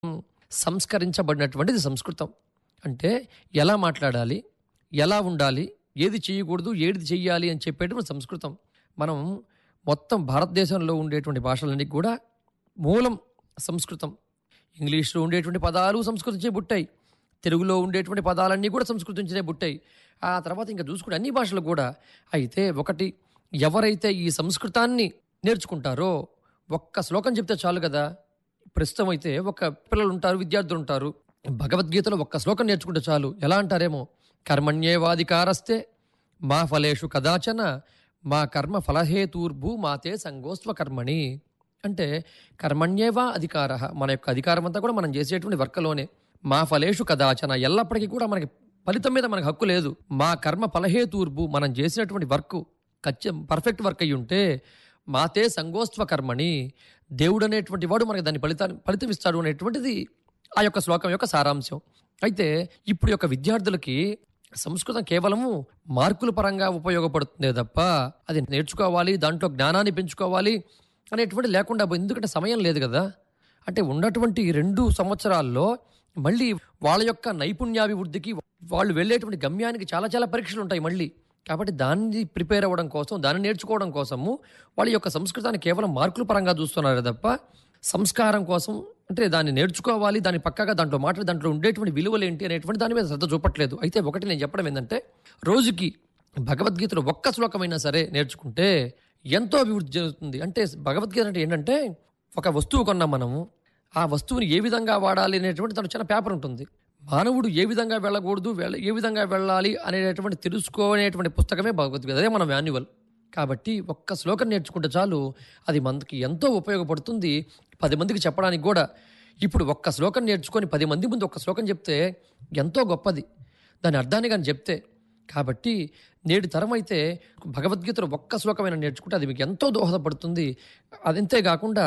సంస్కరించబడినటువంటిది సంస్కృతం అంటే ఎలా మాట్లాడాలి ఎలా ఉండాలి ఏది చేయకూడదు ఏది చెయ్యాలి అని చెప్పేటువంటి సంస్కృతం మనం మొత్తం భారతదేశంలో ఉండేటువంటి భాషలన్నీ కూడా మూలం సంస్కృతం ఇంగ్లీష్లో ఉండేటువంటి పదాలు సంస్కృతించే పుట్టాయి తెలుగులో ఉండేటువంటి పదాలన్నీ కూడా సంస్కృతించే పుట్టాయి ఆ తర్వాత ఇంకా చూసుకుంటే అన్ని భాషలు కూడా అయితే ఒకటి ఎవరైతే ఈ సంస్కృతాన్ని నేర్చుకుంటారో ఒక్క శ్లోకం చెప్తే చాలు కదా ప్రస్తుతం అయితే ఒక పిల్లలు ఉంటారు విద్యార్థులు ఉంటారు భగవద్గీతలో ఒక్క శ్లోకం నేర్చుకుంటే చాలు ఎలా అంటారేమో కర్మణ్యేవాధికారస్తే మా ఫలేషు కదాచన మా కర్మ ఫలహేతూర్భూ మాతే సంగోస్త్వ కర్మణి అంటే కర్మణ్యేవా అధికార మన యొక్క అధికారం అంతా కూడా మనం చేసేటువంటి వర్కలోనే మా ఫలేషు కదాచన ఎల్లప్పటికీ కూడా మనకి ఫలితం మీద మనకు హక్కు లేదు మా కర్మ ఫలహేతూర్భు మనం చేసినటువంటి వర్క్ ఖచ్చితం పర్ఫెక్ట్ వర్క్ అయ్యి ఉంటే మాతే సంగోస్త్వ కర్మణి దేవుడు అనేటువంటి వాడు మనకి దాని ఫలితాన్ని ఫలితం ఇస్తాడు అనేటువంటిది ఆ యొక్క శ్లోకం యొక్క సారాంశం అయితే ఇప్పుడు యొక్క విద్యార్థులకి సంస్కృతం కేవలము మార్కుల పరంగా ఉపయోగపడుతుందే తప్ప అది నేర్చుకోవాలి దాంట్లో జ్ఞానాన్ని పెంచుకోవాలి అనేటువంటి లేకుండా పోయింది. ఎందుకంటే సమయం లేదు కదా అంటే ఉన్నటువంటి రెండు సంవత్సరాల్లో మళ్ళీ వాళ్ళ యొక్క నైపుణ్యాభివృద్ధికి వాళ్ళు వెళ్ళేటువంటి గమ్యానికి చాలా చాలా పరీక్షలు ఉంటాయి మళ్ళీ కాబట్టి దాన్ని ప్రిపేర్ అవ్వడం కోసం దాన్ని నేర్చుకోవడం కోసము వాళ్ళ యొక్క సంస్కృతాన్ని కేవలం మార్కుల పరంగా చూస్తున్నారు తప్ప సంస్కారం కోసం అంటే దాన్ని నేర్చుకోవాలి దాన్ని పక్కగా దాంట్లో మాట్లాడి దాంట్లో ఉండేటువంటి విలువలు ఏంటి అనేటువంటి దాని మీద శ్రద్ధ చూపట్లేదు అయితే ఒకటి నేను చెప్పడం ఏంటంటే రోజుకి భగవద్గీతలో ఒక్క శ్లోకమైనా సరే నేర్చుకుంటే ఎంతో అభివృద్ధి జరుగుతుంది అంటే భగవద్గీత అంటే ఏంటంటే ఒక వస్తువు కొన్నాం మనము ఆ వస్తువుని ఏ విధంగా వాడాలి అనేటువంటి దాని చిన్న పేపర్ ఉంటుంది మానవుడు ఏ విధంగా వెళ్ళకూడదు వెళ్ళ ఏ విధంగా వెళ్ళాలి అనేటువంటి తెలుసుకోనేటువంటి పుస్తకమే భగవద్గీత అదే మన మాన్యువల్ కాబట్టి ఒక్క శ్లోకం నేర్చుకుంటే చాలు అది మనకి ఎంతో ఉపయోగపడుతుంది పది మందికి చెప్పడానికి కూడా ఇప్పుడు ఒక్క శ్లోకం నేర్చుకొని పది మంది ముందు ఒక్క శ్లోకం చెప్తే ఎంతో గొప్పది దాని అర్థాన్ని కానీ చెప్తే కాబట్టి నేటి తరం అయితే భగవద్గీతలో ఒక్క శ్లోకమైన నేర్చుకుంటే అది మీకు ఎంతో దోహదపడుతుంది అదంతే కాకుండా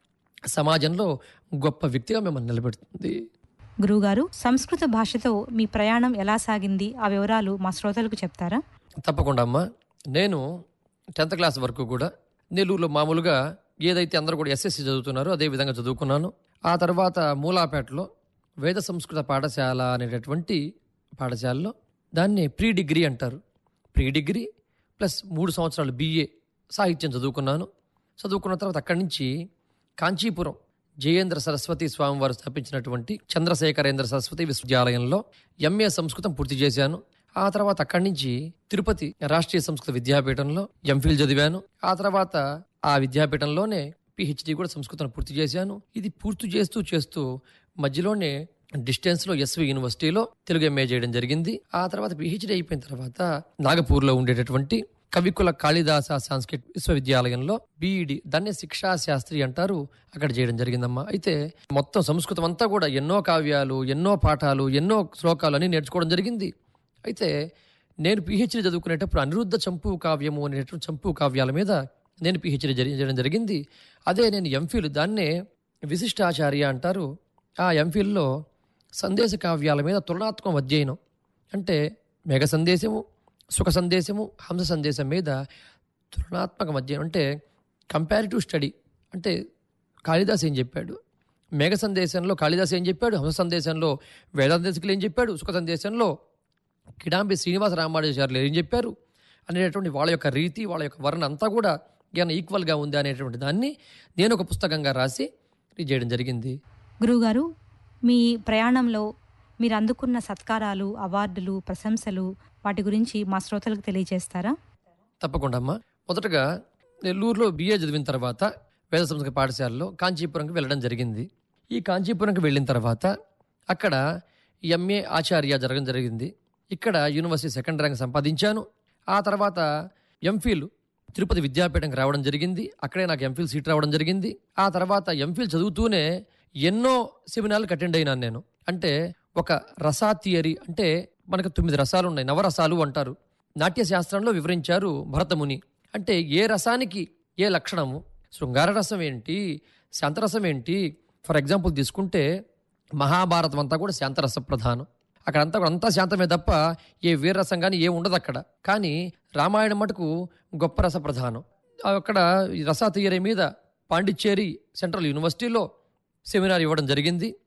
సమాజంలో గొప్ప వ్యక్తిగా మిమ్మల్ని నిలబెడుతుంది గురువుగారు సంస్కృత భాషతో మీ ప్రయాణం ఎలా సాగింది ఆ వివరాలు మా శ్రోతలకు చెప్తారా తప్పకుండా అమ్మా నేను టెన్త్ క్లాస్ వరకు కూడా నెల్లూరులో మామూలుగా ఏదైతే అందరూ కూడా ఎస్ఎస్సి చదువుతున్నారో అదే విధంగా చదువుకున్నాను ఆ తర్వాత మూలాపేటలో వేద సంస్కృత పాఠశాల అనేటటువంటి పాఠశాలలో దాన్ని ప్రీ డిగ్రీ అంటారు ప్రీ డిగ్రీ ప్లస్ మూడు సంవత్సరాలు బిఏ సాహిత్యం చదువుకున్నాను చదువుకున్న తర్వాత అక్కడి నుంచి కాంచీపురం జయేంద్ర సరస్వతి స్వామి వారు స్థాపించినటువంటి చంద్రశేఖరేంద్ర సరస్వతి విశ్వవిద్యాలయంలో ఎంఏ సంస్కృతం పూర్తి చేశాను ఆ తర్వాత అక్కడి నుంచి తిరుపతి రాష్ట్రీయ సంస్కృత విద్యాపీఠంలో ఎంఫిల్ చదివాను ఆ తర్వాత ఆ విద్యాపీఠంలోనే పిహెచ్డి కూడా సంస్కృతం పూర్తి చేశాను ఇది పూర్తి చేస్తూ చేస్తూ మధ్యలోనే డిస్టెన్స్ లో ఎస్వి యూనివర్సిటీలో తెలుగు ఎంఏ చేయడం జరిగింది ఆ తర్వాత పిహెచ్డి అయిపోయిన తర్వాత నాగపూర్లో ఉండేటటువంటి కవికుల కాళిదాస సాంస్కృతిక విశ్వవిద్యాలయంలో బీఈడి దాన్నే శిక్షా శాస్త్రి అంటారు అక్కడ చేయడం జరిగిందమ్మా అయితే మొత్తం సంస్కృతం అంతా కూడా ఎన్నో కావ్యాలు ఎన్నో పాఠాలు ఎన్నో శ్లోకాలు అన్ని నేర్చుకోవడం జరిగింది అయితే నేను పిహెచ్డి చదువుకునేటప్పుడు అనిరుద్ధ చంపు కావ్యము అనేటువంటి చంపు కావ్యాల మీద నేను పిహెచ్డి చేయడం జరిగింది అదే నేను ఎంఫిల్ దాన్నే విశిష్టాచార్య అంటారు ఆ ఎంఫిల్లో సందేశ కావ్యాల మీద తులనాత్మక అధ్యయనం అంటే మేఘ సందేశము సుఖ సందేశము హంస సందేశం మీద తులనాత్మక అధ్యయనం అంటే కంపారిటివ్ స్టడీ అంటే కాళిదాస్ ఏం చెప్పాడు మేఘ సందేశంలో కాళిదాస్ ఏం చెప్పాడు హంస సందేశంలో వేదాంతేశకులు ఏం చెప్పాడు సుఖ సందేశంలో కిడాంబి శ్రీనివాస రామానుజాచార్యులు ఏం చెప్పారు అనేటటువంటి వాళ్ళ యొక్క రీతి వాళ్ళ యొక్క వర్ణ అంతా కూడా ఏమైనా ఈక్వల్గా ఉంది అనేటువంటి దాన్ని నేను ఒక పుస్తకంగా రాసి ఇది చేయడం జరిగింది గురువుగారు మీ ప్రయాణంలో మీరు అందుకున్న సత్కారాలు అవార్డులు ప్రశంసలు వాటి గురించి మా శ్రోతలకు తెలియజేస్తారా తప్పకుండా అమ్మా మొదటగా నెల్లూరులో బిఏ చదివిన తర్వాత వేద సంస్కృత పాఠశాలలో కాంచీపురంకి వెళ్ళడం జరిగింది ఈ కాంచీపురంకి వెళ్ళిన తర్వాత అక్కడ ఎంఏ ఆచార్య జరగడం జరిగింది ఇక్కడ యూనివర్సిటీ సెకండ్ ర్యాంక్ సంపాదించాను ఆ తర్వాత ఎంఫిల్ తిరుపతి విద్యాపీఠంకి రావడం జరిగింది అక్కడే నాకు ఎంఫిల్ సీట్ రావడం జరిగింది ఆ తర్వాత ఎంఫిల్ చదువుతూనే ఎన్నో సెమినార్లకు అటెండ్ అయినాను నేను అంటే ఒక రసా థియరీ అంటే మనకు తొమ్మిది రసాలు ఉన్నాయి నవరసాలు అంటారు నాట్య శాస్త్రంలో వివరించారు భరతముని అంటే ఏ రసానికి ఏ లక్షణము శృంగార రసం ఏంటి శాంతరసం ఏంటి ఫర్ ఎగ్జాంపుల్ తీసుకుంటే మహాభారతం అంతా కూడా శాంతరస ప్రధానం అక్కడంతా కూడా అంతా శాంతమే తప్ప ఏ వీరరసం కానీ ఏ ఉండదు అక్కడ కానీ రామాయణం మటుకు గొప్ప రస ప్రధానం అక్కడ ఈ రసా థియరీ మీద పాండిచ్చేరి సెంట్రల్ యూనివర్సిటీలో సెమినార్ ఇవ్వడం జరిగింది